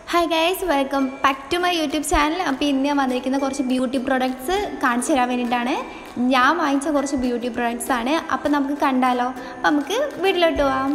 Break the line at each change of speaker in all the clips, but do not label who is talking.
Hi guys welcome back to my YouTube channel അപ്പോൾ ഇന്ന് ഞാൻ വന്നിരിക്കുന്ന കുറച്ച് ബ്യൂട്ടി പ്രോഡക്ട്സ് കാണിച്ചു തരാൻ വേണ്ടിയിട്ടാണ് ഞാൻ വാങ്ങിച്ച കുറച്ച് ബ്യൂട്ടി പ്രോഡക്ട്സ് ആണ് അപ്പോൾ നമുക്ക് കണ്ടാലോ അപ്പോൾ നമുക്ക് വീട്ടിലോട്ട് പോവാം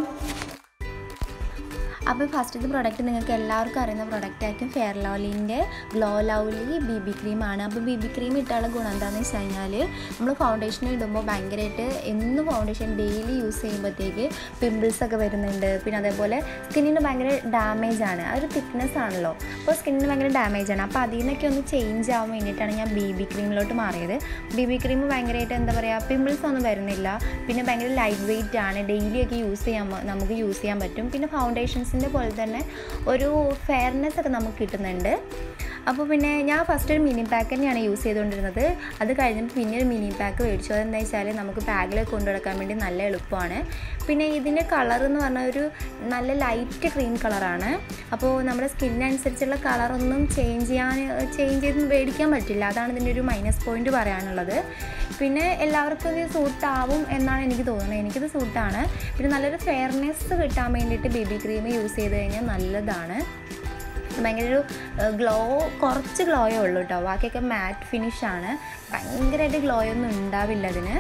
അപ്പോൾ ഫസ്റ്റത്തെ പ്രോഡക്റ്റ് നിങ്ങൾക്ക് എല്ലാവർക്കും അറിയുന്ന പ്രോഡക്റ്റ് ആയിരിക്കും ഫെയർ ലവ്ലിൻ്റെ ഗ്ലോ ലവ്ലി ബി ബി ക്രീമാണ് അപ്പോൾ ബി ബി ക്രീം ഇട്ടുള്ള ഗുണം എന്താണെന്ന് വെച്ച് കഴിഞ്ഞാൽ നമ്മൾ ഫൗണ്ടേഷൻ ഇടുമ്പോൾ ഭയങ്കരമായിട്ട് എന്നും ഫൗണ്ടേഷൻ ഡെയിലി യൂസ് ചെയ്യുമ്പോഴത്തേക്ക് പിമ്പിൾസ് ഒക്കെ വരുന്നുണ്ട് പിന്നെ അതേപോലെ സ്കിന്നിന് ഭയങ്കര ഡാമേജ് ആണ് ആ ഒരു തിക്നെസ് ആണല്ലോ അപ്പോൾ സ്കിന്നിന് ഭയങ്കര ഡാമേജ് ആണ് അപ്പോൾ അതിൽ നിന്നൊക്കെ ഒന്ന് ചേഞ്ച് ആവാൻ വേണ്ടിയിട്ടാണ് ഞാൻ ബി ബി ക്രീമിലോട്ട് മാറിയത് ബി ബി ക്രീം ഭയങ്കരമായിട്ട് എന്താ പറയുക പിമ്പിൾസ് ഒന്നും വരുന്നില്ല പിന്നെ ഭയങ്കര ലൈറ്റ് വെയിറ്റ് ആണ് ഡെയിലി ഒക്കെ യൂസ് ചെയ്യാൻ നമുക്ക് യൂസ് ചെയ്യാൻ പറ്റും പിന്നെ ഫൗണ്ടേഷൻസിൻ്റെ പോലെ തന്നെ ഒരു ഫെയർനെസ് ഒക്കെ നമുക്ക് കിട്ടുന്നുണ്ട് അപ്പോൾ പിന്നെ ഞാൻ ഫസ്റ്റ് ഒരു മിനി പാക്ക് തന്നെയാണ് യൂസ് ചെയ്തുകൊണ്ടിരുന്നത് അത് കഴിഞ്ഞപ്പോൾ പിന്നെ ഒരു മിനി പാക്ക് മേടിച്ചു അതെന്താ വെച്ചാൽ നമുക്ക് ബാഗിലൊക്കെ കൊണ്ടു നടക്കാൻ വേണ്ടി നല്ല എളുപ്പമാണ് പിന്നെ ഇതിൻ്റെ കളർ എന്ന് പറഞ്ഞാൽ ഒരു നല്ല ലൈറ്റ് ക്രീം കളറാണ് അപ്പോൾ നമ്മുടെ സ്കിന്നനുസരിച്ചുള്ള കളറൊന്നും ചേഞ്ച് ചെയ്യാൻ ചേഞ്ച് ചെയ്ത് മേടിക്കാൻ പറ്റില്ല അതാണ് ഇതിൻ്റെ ഒരു മൈനസ് പോയിന്റ് പറയാനുള്ളത് പിന്നെ എല്ലാവർക്കും ഇത് സൂട്ടാവും എന്നാണ് എനിക്ക് തോന്നുന്നത് എനിക്കിത് സൂട്ടാണ് പിന്നെ നല്ലൊരു ഫെയർനെസ് കിട്ടാൻ വേണ്ടിയിട്ട് ബി ബി ക്രീം യൂസ് ചെയ്ത് കഴിഞ്ഞാൽ നല്ലതാണ് ഭയങ്കര ഒരു ഗ്ലോ കുറച്ച് ഗ്ലോയേ ഉള്ളൂ കേട്ടോ ബാക്കിയൊക്കെ മാറ്റ് ഫിനിഷാണ് ഭയങ്കരമായിട്ട് ഗ്ലോയൊന്നും ഉണ്ടാവില്ല അതിന്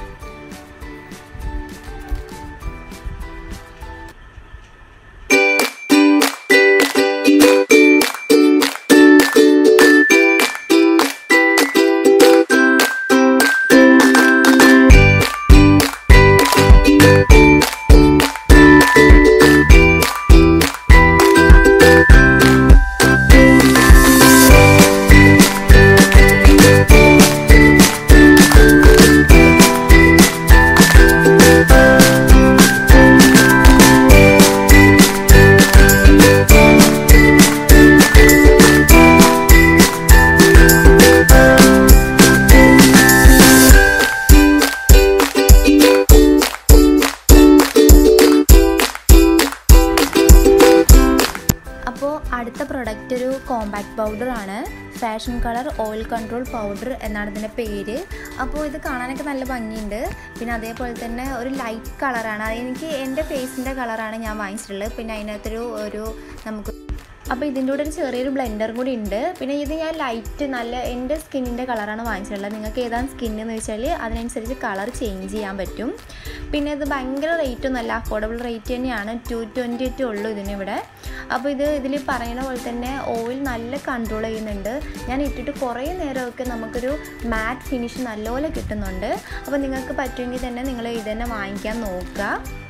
അപ്പോൾ അടുത്ത പ്രൊഡക്റ്റ് ഒരു കോമ്പാക്ട് പൗഡറാണ് fashion colour oil control powder എന്നാണ് ഇതിൻ്റെ പേര് അപ്പോൾ ഇത് കാണാനൊക്കെ നല്ല ഭംഗിയുണ്ട് പിന്നെ അതേപോലെ തന്നെ ഒരു ലൈറ്റ് കളറാണ് എനിക്ക് എൻ്റെ ഫേസിൻ്റെ കളറാണ് ഞാൻ വാങ്ങിച്ചിട്ടുള്ളത് പിന്നെ അതിനകത്തൊരു ഒരു നമുക്ക് അപ്പോൾ ഇതിൻ്റെ കൂടെ ഒരു ചെറിയൊരു ബ്ലെൻഡറും കൂടി ഉണ്ട് പിന്നെ ഇത് ഞാൻ ലൈറ്റ് നല്ല എൻ്റെ സ്കിന്നിൻ്റെ കളറാണ് വാങ്ങിച്ചിട്ടുള്ളത് നിങ്ങൾക്ക് ഏതാണ് സ്കിൻ എന്ന് വെച്ചാൽ അതിനനുസരിച്ച് കളർ ചേഞ്ച് ചെയ്യാൻ പറ്റും പിന്നെ ഇത് ഭയങ്കര റേറ്റ് ഒന്നുമല്ല അഫോർഡബിൾ റേറ്റ് തന്നെയാണ് ടു ട്വൻറ്റി എറ്റ് ഉള്ളൂ ഇതിനിവിടെ അപ്പോൾ ഇത് ഇതിൽ പറയുന്ന പോലെ തന്നെ ഓയിൽ നല്ല കൺട്രോൾ ചെയ്യുന്നുണ്ട് ഞാൻ ഇട്ടിട്ട് കുറേ നേരമൊക്കെ നമുക്കൊരു മാറ്റ് ഫിനിഷ് നല്ലപോലെ കിട്ടുന്നുണ്ട് അപ്പോൾ നിങ്ങൾക്ക് പറ്റുമെങ്കിൽ തന്നെ നിങ്ങൾ ഇത് തന്നെ വാങ്ങിക്കാൻ നോക്കുക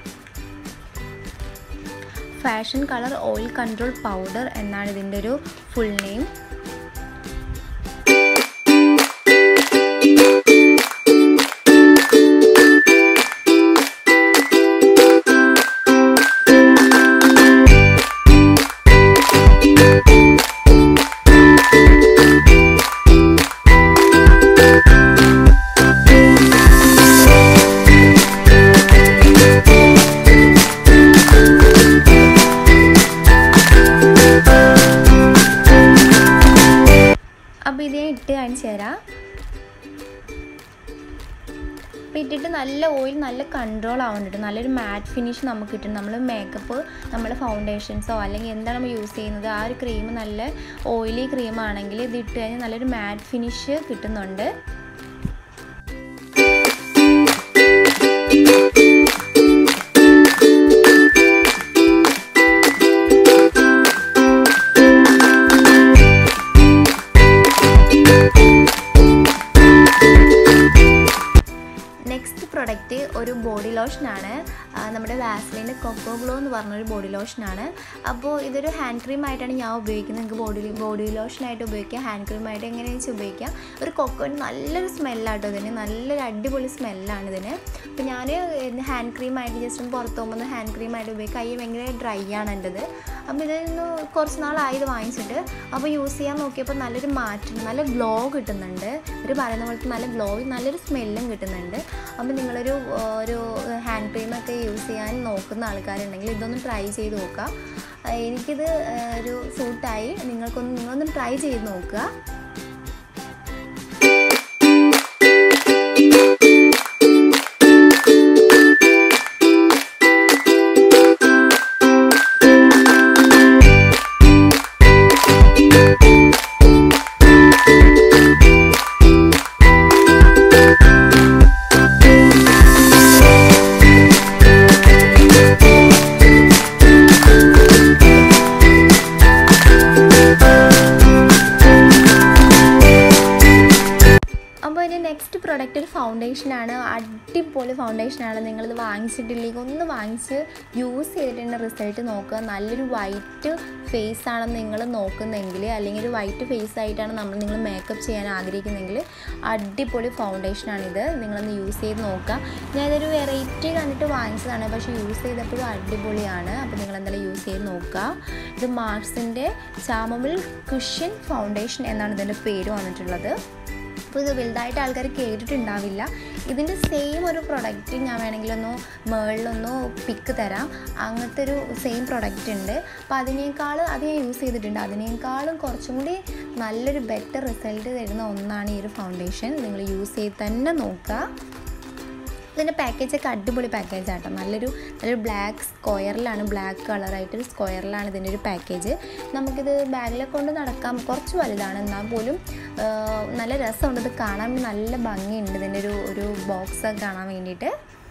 fashion colour oil control powder എന്നാണ് ഇതിൻ്റെ ഒരു ഫുൾ നെയിം അപ്പോൾ ഇത് ഞാൻ ഇട്ട് കാണിച്ചു തരാം അപ്പോൾ ഇട്ടിട്ട് നല്ല ഓയിൽ നല്ല കൺട്രോൾ ആവുന്നുണ്ട് നല്ലൊരു മാറ്റ് ഫിനിഷ് നമുക്ക് കിട്ടും നമ്മൾ മേക്കപ്പ് നമ്മൾ ഫൗണ്ടേഷൻസോ അല്ലെങ്കിൽ എന്താണ് നമ്മൾ യൂസ് ചെയ്യുന്നത് ആ ഒരു ക്രീം നല്ല ഓയിലി ക്രീം ആണെങ്കിൽ ഇത് ഇട്ട് കഴിഞ്ഞാൽ നല്ലൊരു മാറ്റ് ഫിനിഷ് കിട്ടുന്നുണ്ട് നെക്സ്റ്റ് പ്രൊഡക്റ്റ് ഒരു ബോഡി ലോഷനാണ് നമ്മുടെ വാസ്ലിൻ്റെ കൊക്കോ ഗ്ലോ എന്ന് പറഞ്ഞൊരു ബോഡി ലോഷനാണ് അപ്പോൾ ഇതൊരു ഹാൻഡ് ക്രീം ആയിട്ടാണ് ഞാൻ ഉപയോഗിക്കുന്നത് നിങ്ങൾക്ക് ബോഡി ബോഡി ലോഷനായിട്ട് ഉപയോഗിക്കാം ഹാൻഡ് ക്രീമായിട്ട് എങ്ങനെയാണെന്ന് വെച്ചാൽ ഉപയോഗിക്കാം ഒരു കൊക്കോന് നല്ലൊരു സ്മെല്ലാട്ടോ ഇതിന് നല്ലൊരു അടിപൊളി സ്മെല്ലാണ് ഇതിന് അപ്പോൾ ഞാൻ ഹാൻഡ് ക്രീമായിട്ട് ജസ്റ്റ് ഒന്ന് പുറത്ത് പോകുമ്പോൾ ഹാൻഡ് ക്രീമായിട്ട് ഉപയോഗിക്കുക കൈ ഭയങ്കര ഡ്രൈ ആണ് എൻ്റെത് അപ്പോൾ ഇതിന്ന് കുറച്ച് നാളായി ഇത് വാങ്ങിച്ചിട്ട് അപ്പോൾ യൂസ് ചെയ്യാൻ നോക്കിയപ്പോൾ നല്ലൊരു മാറ്റം നല്ല ഗ്ലോ കിട്ടുന്നുണ്ട് ഇവർ പറയുന്ന പോലത്തെ നല്ല ഗ്ലോയും നല്ലൊരു സ്മെല്ലും കിട്ടുന്നുണ്ട് അപ്പോൾ നിങ്ങളൊരു ഒരു ഹാൻഡ് ക്രീമൊക്കെ യൂസ് ചെയ്യാൻ നോക്കുന്ന ആൾക്കാരുണ്ടെങ്കിൽ ഇതൊന്ന് ട്രൈ ചെയ്ത് നോക്കുക എനിക്കിത് ഒരു സൂട്ടായി നിങ്ങൾക്കൊന്ന് നിങ്ങളൊന്ന് ട്രൈ ചെയ്ത് നോക്കുക ഫൗണ്ടേഷനാണ് അടിപൊളി ഫൗണ്ടേഷനാണ് നിങ്ങളിത് വാങ്ങിച്ചിട്ടില്ലെങ്കിൽ ഒന്ന് വാങ്ങിച്ച് യൂസ് ചെയ്തിട്ടുണ്ട് റിസൾട്ട് നോക്കുക നല്ലൊരു വൈറ്റ് ഫേസ് ആണെന്ന് നിങ്ങൾ നോക്കുന്നെങ്കിൽ അല്ലെങ്കിൽ ഒരു വൈറ്റ് ഫേസ് ആയിട്ടാണ് നമ്മൾ നിങ്ങൾ മേക്കപ്പ് ചെയ്യാൻ ആഗ്രഹിക്കുന്നെങ്കിൽ അടിപൊളി ഫൗണ്ടേഷനാണിത് നിങ്ങളൊന്ന് യൂസ് ചെയ്ത് നോക്കുക ഞാനിതൊരു വെറൈറ്റി കണ്ടിട്ട് വാങ്ങിച്ചതാണ് പക്ഷേ യൂസ് ചെയ്തപ്പോഴും അടിപൊളിയാണ് അപ്പോൾ നിങ്ങൾ എന്തായാലും യൂസ് ചെയ്ത് നോക്കുക ഇത് മാർക്സിൻ്റെ ചാമമിൽ കുഷ്യൻ ഫൗണ്ടേഷൻ എന്നാണ് ഇതിൻ്റെ പേര് വന്നിട്ടുള്ളത് അപ്പോൾ ഇത് വലുതായിട്ട് ആൾക്കാർ കേട്ടിട്ടുണ്ടാവില്ല ഇതിൻ്റെ സെയിം ഒരു പ്രൊഡക്റ്റ് ഞാൻ വേണമെങ്കിലൊന്ന് മേളിലൊന്ന് പിക്ക് തരാം അങ്ങനത്തെ ഒരു സെയിം പ്രൊഡക്റ്റ് ഉണ്ട് അപ്പോൾ അതിനേക്കാൾ അത് ഞാൻ യൂസ് ചെയ്തിട്ടുണ്ട് അതിനേക്കാളും കുറച്ചും കൂടി നല്ലൊരു ബെറ്റർ റിസൾട്ട് തരുന്ന ഒന്നാണ് ഈ ഒരു ഫൗണ്ടേഷൻ നിങ്ങൾ യൂസ് ചെയ്ത് തന്നെ നോക്കുക ഇതിൻ്റെ പാക്കേജൊക്കെ അടിപൊളി പാക്കേജ് ആട്ടോ നല്ലൊരു നല്ലൊരു ബ്ലാക്ക് സ്ക്വയറിലാണ് ബ്ലാക്ക് കളറായിട്ടൊരു സ്ക്വയറിലാണ് ഇതിൻ്റെ ഒരു പാക്കേജ് നമുക്കിത് ബാഗിലെ കൊണ്ട് നടക്കാം കുറച്ച് വലുതാണ് എന്നാൽ പോലും നല്ല രസമുണ്ട് ഇത് കാണാൻ നല്ല ഭംഗിയുണ്ട് ഇതിൻ്റെ ഒരു ഒരു ബോക്സ് കാണാൻ വേണ്ടിയിട്ട്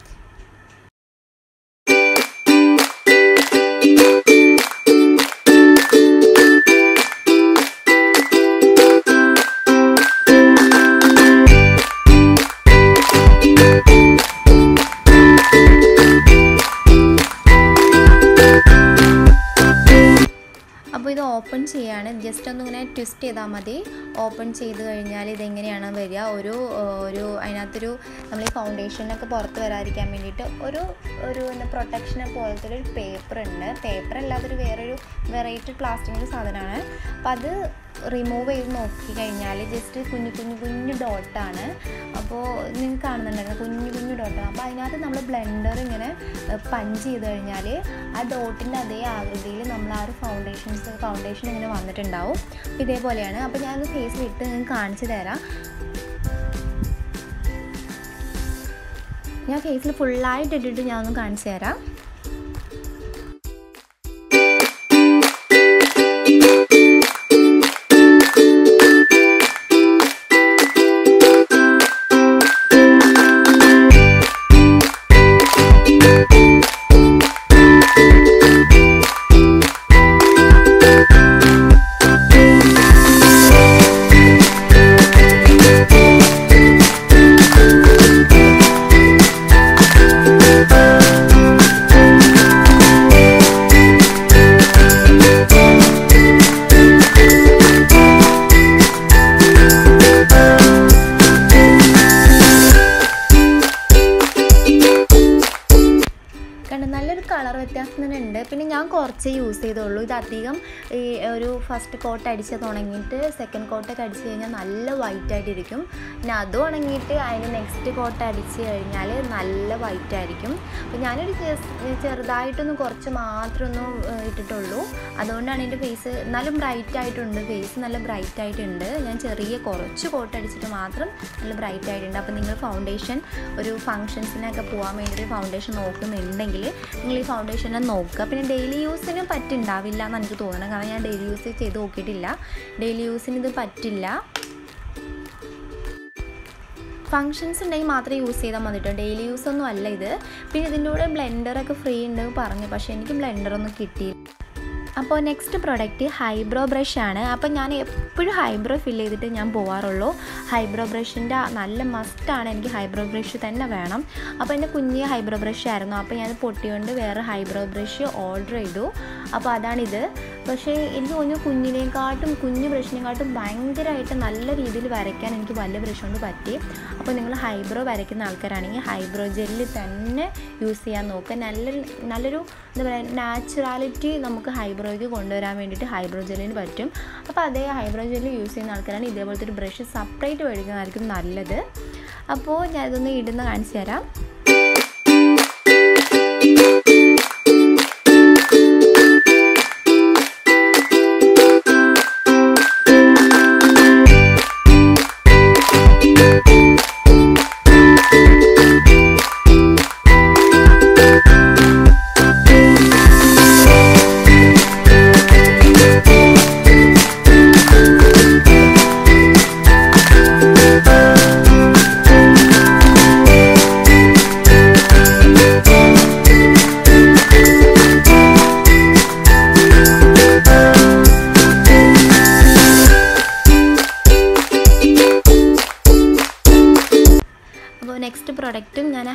അപ്പോൾ ഇത് ഓപ്പൺ ചെയ്യാണ് ജസ്റ്റ് ഒന്ന് ഇങ്ങനെ ട്വിസ്റ്റ് ചെയ്താൽ മതി ഓപ്പൺ ചെയ്ത് കഴിഞ്ഞാൽ ഇതെങ്ങനെയാണ് വരിക ഒരു ഒരു അതിനകത്തൊരു നമ്മൾ ഈ ഫൗണ്ടേഷനൊക്കെ പുറത്ത് വരാതിരിക്കാൻ വേണ്ടിയിട്ട് ഒരു ഒരു പിന്നെ പ്രൊട്ടക്ഷനെ പോലത്തെ ഒരു പേപ്പർ ഉണ്ട് പേപ്പർ അല്ലാതൊരു വേറൊരു വെറൈറ്റി പ്ലാസ്റ്റിക്കിൻ്റെ സാധനമാണ് അപ്പം അത് റിമൂവ് ചെയ്ത് നോക്കി കഴിഞ്ഞാൽ ജസ്റ്റ് കുഞ്ഞു കുഞ്ഞു കുഞ്ഞു ഡോട്ടാണ് അപ്പോൾ നിങ്ങൾക്ക് കാണുന്നുണ്ടായിരുന്നു കുഞ്ഞു കുഞ്ഞു ഡോട്ടാണ് അപ്പോൾ അതിനകത്ത് നമ്മൾ ബ്ലെൻഡർ ഇങ്ങനെ പഞ്ച് ചെയ്ത് കഴിഞ്ഞാൽ ആ ഡോട്ടിൻ്റെ അതേ ആകൃതിയിൽ നമ്മൾ ആ ഒരു ഫൗണ്ടേഷൻസ് ഫൗണ്ടേഷൻ ഇങ്ങനെ വന്നിട്ടുണ്ടാവും ഇതേപോലെയാണ് അപ്പോൾ ഞാനൊന്ന് ഫേസിൽ ഇട്ട് നിങ്ങൾക്ക് കാണിച്ചു തരാം ഞാൻ ഫേസിൽ ഫുള്ളായിട്ട് ഇട്ടിട്ട് ഞാൻ ഒന്ന് കാണിച്ചു തരാം കണ്ട് നല്ലൊരു കളർ വ്യത്യാസം തന്നെ ഉണ്ട് പിന്നെ ഞാൻ കുറച്ച് യൂസ് ചെയ്തുള്ളൂ ഇത് അധികം ഈ ഒരു ഫസ്റ്റ് കോട്ട് അടിച്ച് തുടങ്ങിയിട്ട് സെക്കൻഡ് കോട്ടൊക്കെ അടിച്ച് കഴിഞ്ഞാൽ നല്ല വൈറ്റ് ആയിട്ടിരിക്കും പിന്നെ അത് ഉണങ്ങിയിട്ട് അതിന് നെക്സ്റ്റ് കോട്ട് അടിച്ച് കഴിഞ്ഞാൽ നല്ല വൈറ്റ് ആയിരിക്കും അപ്പോൾ ഞാനൊരു ചെറുതായിട്ടൊന്ന് കുറച്ച് മാത്രം ഒന്ന് ഇട്ടിട്ടുള്ളൂ അതുകൊണ്ടാണ് എൻ്റെ ഫേസ് എന്നാലും ബ്രൈറ്റ് ആയിട്ടുണ്ട് ഫേസ് നല്ല ബ്രൈറ്റ് ആയിട്ടുണ്ട് ഞാൻ ചെറിയ കുറച്ച് കോട്ട് അടിച്ചിട്ട് മാത്രം നല്ല ബ്രൈറ്റ് ആയിട്ടുണ്ട് അപ്പോൾ നിങ്ങൾ ഫൗണ്ടേഷൻ ഒരു ഫങ്ഷൻസിനൊക്കെ പോകാൻ വേണ്ടിയിട്ട് ഫൗണ്ടേഷൻ നോക്കുന്നുണ്ടെങ്കിൽ നിങ്ങൾ ഈ ഫൗണ്ടേഷനെ നോക്കുക പിന്നെ ഡെയിലി യൂസിന് പറ്റുണ്ടാവില്ല എന്ന് എനിക്ക് തോന്നണം കാരണം ഞാൻ ഡെയിലി യൂസ് ചെയ്ത് നോക്കിയിട്ടില്ല ഡെയിലി യൂസിന് ഇത് പറ്റില്ല ഫങ്ഷൻസ് ഉണ്ടെങ്കിൽ മാത്രമേ യൂസ് ചെയ്താൽ മതി കേട്ടോ ഡെയിലി യൂസ് ഒന്നും അല്ല ഇത് പിന്നെ ഇതിൻ്റെ കൂടെ ബ്ലെൻഡറൊക്കെ ഫ്രീ ഉണ്ട് പറഞ്ഞു പക്ഷേ എനിക്ക് ബ്ലെൻഡറൊന്നും കിട്ടിയില്ല അപ്പോൾ നെക്സ്റ്റ് പ്രൊഡക്റ്റ് ഹൈബ്രോ ബ്രഷ് ആണ് അപ്പോൾ ഞാൻ എപ്പോഴും ഹൈബ്രോ ഫിൽ ചെയ്തിട്ട് ഞാൻ പോകാറുള്ളൂ ഹൈബ്രോ ബ്രഷിൻ്റെ നല്ല മസ്റ്റാണ് എനിക്ക് ഹൈബ്രോ ബ്രഷ് തന്നെ വേണം അപ്പോൾ എൻ്റെ കുഞ്ഞ് ഹൈബ്രോ ബ്രഷ് ആയിരുന്നു അപ്പോൾ ഞാൻ പൊട്ടിയോണ്ട് വേറെ ഹൈബ്രോ ബ്രഷ് ഓർഡർ ചെയ്തു അപ്പോൾ അതാണിത് പക്ഷേ എനിക്ക് തോന്നുന്നു കുഞ്ഞിനെക്കാട്ടും കുഞ്ഞു ബ്രഷിനെക്കാട്ടും ഭയങ്കരമായിട്ട് നല്ല രീതിയിൽ വരയ്ക്കാൻ എനിക്ക് വലിയ ബ്രഷ് കൊണ്ട് പറ്റി അപ്പോൾ നിങ്ങൾ ഹൈബ്രോ വരയ്ക്കുന്ന ആൾക്കാരാണെങ്കിൽ ഹൈബ്രോ ജെല്ല് തന്നെ യൂസ് ചെയ്യാൻ നോക്കുക നല്ലൊരു നല്ലൊരു എന്താ പറയുക നാച്ചുറാലിറ്റി നമുക്ക് ഹൈബ്രോയ്ക്ക് കൊണ്ടുവരാൻ വേണ്ടിയിട്ട് ഹൈബ്രോ ജെല്ലിന് പറ്റും അപ്പോൾ അതേ ഹൈബ്രോ ജെല്ല് യൂസ് ചെയ്യുന്ന ആൾക്കാരാണ് ഇതേപോലത്തെ ഒരു ബ്രഷ് സെപ്പറേറ്റ് മേടിക്കുന്നതായിരിക്കും നല്ലത് അപ്പോൾ ഞാനിതൊന്ന് ഇടുന്ന കാണിച്ചു തരാം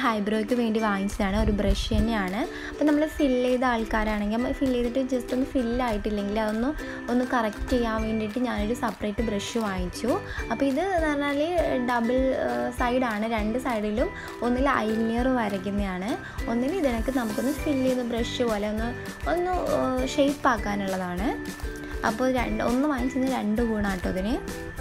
ഹൈബ്രോയ്ക്ക് വേണ്ടി വാങ്ങിച്ചതാണ് ഒരു ബ്രഷ് തന്നെയാണ് അപ്പോൾ നമ്മൾ ഫില്ല് ചെയ്ത ആൾക്കാരാണെങ്കിൽ ഫില്ല് ചെയ്തിട്ട് ജസ്റ്റ് ഒന്ന് ഫില്ലായിട്ടില്ലെങ്കിൽ അതൊന്ന് ഒന്ന് കറക്റ്റ് ചെയ്യാൻ വേണ്ടിയിട്ട് ഞാനൊരു സെപ്പറേറ്റ് ബ്രഷ് വാങ്ങിച്ചു അപ്പോൾ ഇത് എന്ന് പറഞ്ഞാൽ ഡബിൾ സൈഡാണ് രണ്ട് സൈഡിലും ഒന്നിൽ ഐലിയർ വരയ്ക്കുന്നതാണ് ഒന്നിൽ ഇതിനൊക്കെ നമുക്കൊന്ന് ഫില്ല് ചെയ്ത് ബ്രഷ് പോലെ ഒന്ന് ഒന്ന് ഷേപ്പ് ആക്കാനുള്ളതാണ് അപ്പോൾ രണ്ട് ഒന്ന് വാങ്ങിച്ചത് രണ്ട് ഗുണാട്ടോ ഇതിന്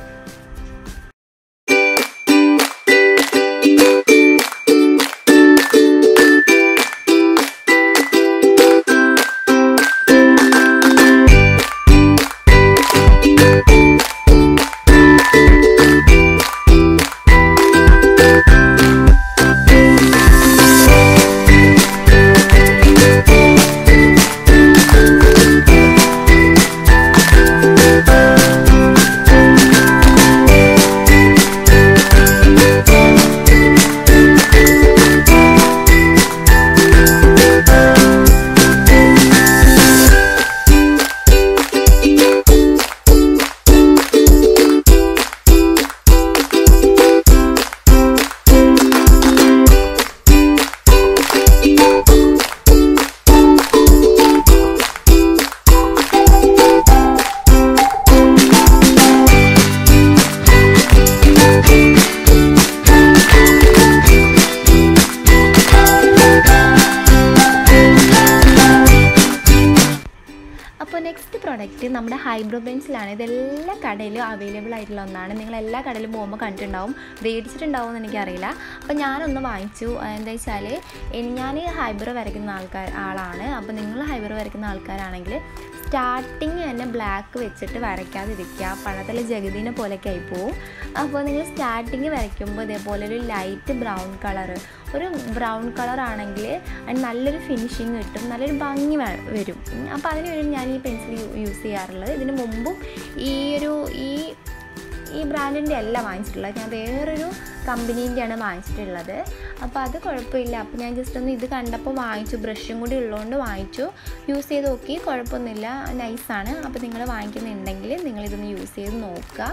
അപ്പോൾ നെക്സ്റ്റ് പ്രോഡക്റ്റ് നമ്മുടെ ഹൈബ്രോ പെൻസിലാണ് ഇതെല്ലാ കടയിലും അവൈലബിൾ ആയിട്ടുള്ള ഒന്നാണ് നിങ്ങൾ എല്ലാ കടയിലും പോകുമ്പോൾ കണ്ടിട്ടുണ്ടാവും മേടിച്ചിട്ടുണ്ടാവും എന്ന് എനിക്കറിയില്ല അപ്പോൾ ഞാനൊന്ന് വാങ്ങിച്ചു എന്താ വെച്ചാൽ ഞാൻ ഹൈബ്രോ വരയ്ക്കുന്ന ആൾക്കാർ ആളാണ് അപ്പോൾ നിങ്ങൾ ഹൈബ്രോ വരയ്ക്കുന്ന ആൾക്കാരാണെങ്കിൽ സ്റ്റാർട്ടിങ് തന്നെ ബ്ലാക്ക് വെച്ചിട്ട് വരയ്ക്കാതിരിക്കുക പഴത്തിലെ ജഗദീനെ പോലെയൊക്കെ ആയി പോവും അപ്പോൾ നിങ്ങൾ സ്റ്റാർട്ടിങ് വരയ്ക്കുമ്പോൾ ഇതേപോലെ ഒരു ലൈറ്റ് ബ്രൗൺ കളറ് ഒരു ബ്രൗൺ കളർ ആണെങ്കിൽ അതിന് നല്ലൊരു ഫിനിഷിങ് കിട്ടും നല്ലൊരു ഭംഗി വ- വരും ഉം. അപ്പോൾ അതിന് വേണ്ടി ഞാൻ ഈ പെൻസിൽ യൂസ് ചെയ്യാറുള്ളത് ഇതിന് മുമ്പും ഈ ഒരു ഈ ഈ ബ്രാൻഡിൻ്റെ അല്ല വാങ്ങിച്ചിട്ടുള്ളത് ഞാൻ വേറൊരു കമ്പനീൻ്റെയാണ് വാങ്ങിച്ചിട്ടുള്ളത് അപ്പോൾ അത് കുഴപ്പമില്ല അപ്പോൾ ഞാൻ ജസ്റ്റ് ഒന്ന് ഇത് കണ്ടപ്പോൾ വാങ്ങിച്ചു ബ്രഷും കൂടി ഉള്ളതുകൊണ്ട് വാങ്ങിച്ചു യൂസ് ചെയ്ത് നോക്കി കുഴപ്പമൊന്നുമില്ല നൈസാണ് അപ്പോൾ നിങ്ങൾ വാങ്ങിക്കുന്നുണ്ടെങ്കിൽ നിങ്ങളിതൊന്ന് യൂസ് ചെയ്ത് നോക്കുക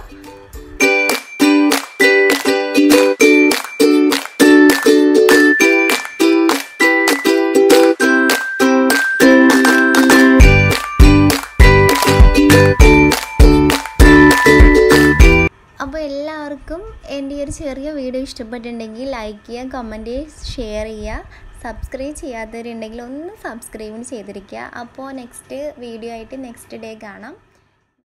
അപ്പോൾ എല്ലാവർക്കും എൻ്റെ ഈ ഒരു ചെറിയ വീഡിയോ ഇഷ്ടപ്പെട്ടിട്ടുണ്ടെങ്കിൽ ലൈക്ക് ചെയ്യുക കമൻറ്റ് ചെയ്യുക ഷെയർ ചെയ്യുക സബ്സ്ക്രൈബ് ചെയ്യാത്തവരുണ്ടെങ്കിൽ ഒന്ന് സബ്സ്ക്രൈബ് ചെയ്തിരിക്കുക അപ്പോൾ നെക്സ്റ്റ് വീഡിയോ ആയിട്ട് നെക്സ്റ്റ് ഡേ കാണാം